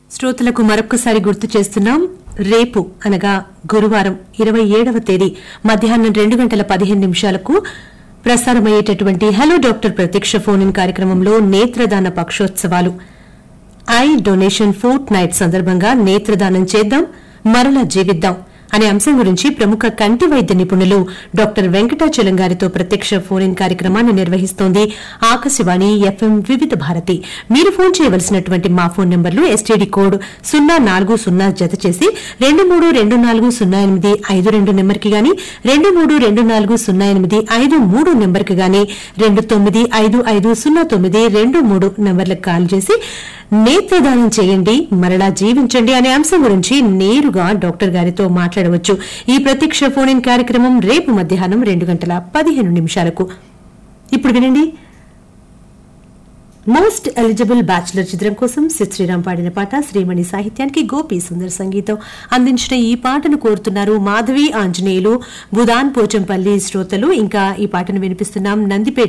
శ్రోతలకు మరొక్కసారి గుర్తు చేస్తున్నాం రేపు అనగా గురువారం ఇరవై ఏడవ తేదీ మధ్యాహ్నం రెండు గంటల పదిహేను నిమిషాలకు ప్రసారమయ్యేటటువంటి హలో డాక్టర్ ప్రత్యక్ష ఫోన్ ఇన్ కార్యక్రమంలో నేత్రదాన పక్షోత్సవాలు ఐ డొనేషన్ ఫోర్ట్ నైట్ సందర్భంగా నేత్రదానం చేద్దాం మరలా జీవిద్దాం అనే అంశం గురించి ప్రముఖ కంటి వైద్య నిపుణులు డాక్టర్ వెంకటాచలం గారితో ప్రత్యక్ష ఫోన్ ఇన్ కార్యక్రమాన్ని నిర్వహిస్తోంది ఆకాశవాణి ఎఫ్ఎం వివిధ భారతి మీరు ఫోన్ చేయవలసినటువంటి మా ఫోన్ నంబర్లు ఎస్టీడీ కోడ్ సున్నా నాలుగు సున్నా జత చేసి రెండు మూడు రెండు నాలుగు సున్నా ఎనిమిది ఐదు రెండు నెంబర్కి గాని రెండు మూడు రెండు నాలుగు సున్నా ఎనిమిది ఐదు మూడు నెంబర్కి గాని రెండు తొమ్మిది ఐదు ఐదు సున్నా తొమ్మిది రెండు మూడు నెంబర్లకు కాల్ చేసి నేత్రదానం చేయండి మరలా జీవించండి అనే అంశం గురించి నేరుగా డాక్టర్ గారితో మాట్లాడవచ్చు ఈ ప్రత్యక్ష ఫోన్ ఇన్ కార్యక్రమం రేపు మధ్యాహ్నం రెండు గంటల పదిహేను నిమిషాలకు ఇప్పుడు వినండి మోస్ట్ ఎలిజిబుల్ బ్యాచులర్ చిత్రం కోసం సిద్ శ్రీరామ్ పాడిన పాట శ్రీమణి సాహిత్యానికి గోపి సుందర్ సంగీతం అందించిన ఈ పాటను కోరుతున్నారు మాధవి ఆంజనేయులు బుదాన్ పోచంపల్లి శ్రోతలు ఇంకా ఈ పాటను వినిపిస్తున్నాం నందిపేట